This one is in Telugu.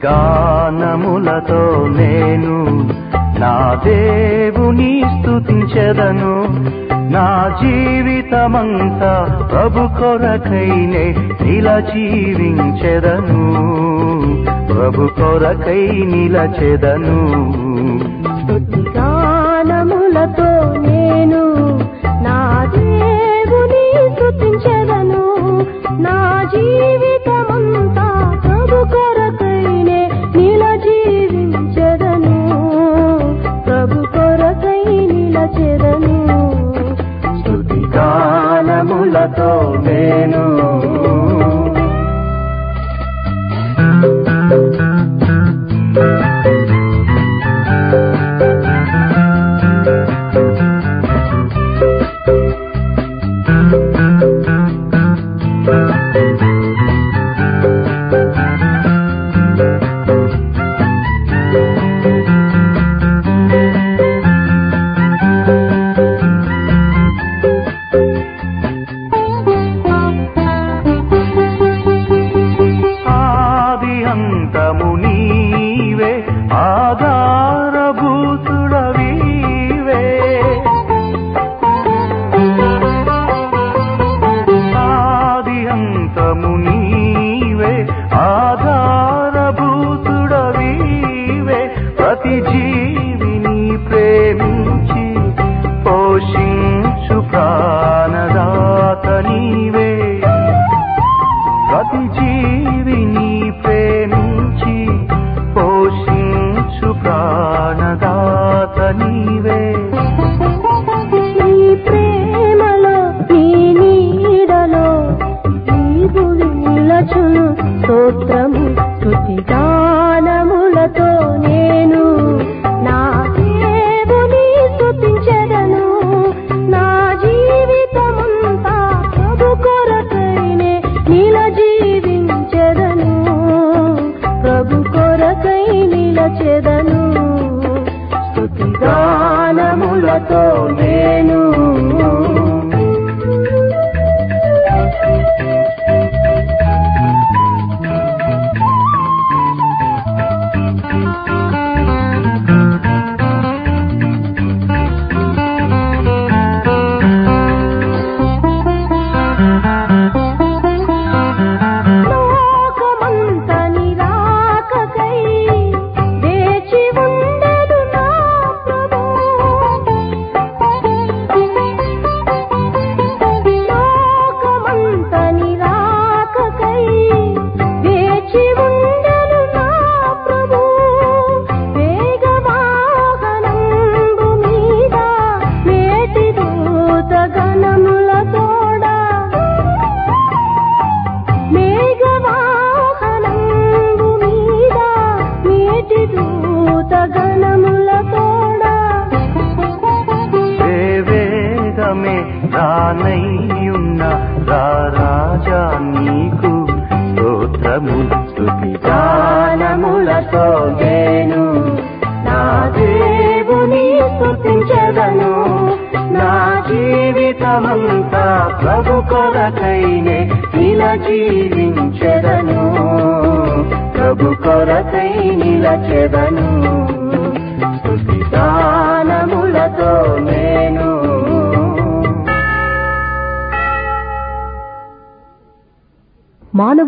గానములతో నేను నా దేవుని స్తుతించెదను నా జీవితమంతా ప్రభు కొరకైనే ఇలా జీవించెదను ప్రభు కొరకై నిలచెదను స్తుతి గానములతో నేను నా దేవుని స్తుతించెదను నా జీవితమంతా ప్రభు కొరకైనే నిల జీవించెదను ప్రభు కొరకై నిలచెదను స్తుతి గానములతో నేను ఆది అంతము నీవే ఆధారభూతుడవీవే ఆది అంతము నీవే ఆధారభూతుడవీవే ప్రతి జీవిని ప్రేమించి పోషించు ప్రాణదాత నీవే ప్రతి జీవిని ప్రేమించి పోషించు ప్రాణదాత నీవే నీ ప్రేమలో నీ నీడలో నీవులు నిలచును స్తోత్రము స్తుతి గానములతో నేను నా దేవుని స్తుతించెదను నా జీవితమంతా ప్రభు కొరకైనే నిల జీవించెదను ప్రభు కొరకై నిలచెదను స్తుతి గానములతో నేను లోకమంత నిరాకకై వేచి ఉండెను నా ప్రభు లోకమంత నిరాకకై వేచి ఉండెను నా ప్రభు వేగవాహనంబు మీద మేటి దూత గణముల తోడా మేఘవాహనంబు మీద మేటి దూత గణముల తోడా ఏ వేగమే రానయ్యున్న రాజా నీకు స్తోత్రము స్తుతి గానములతో నేను నా దేవుని స్తుతించెదను నా జీవితమంతా ప్రభు కొరకైనే ఇలా జీవించెదను ప్రభు కొరకై నిలచెదను స్తుతి గానములతో నేను మానవ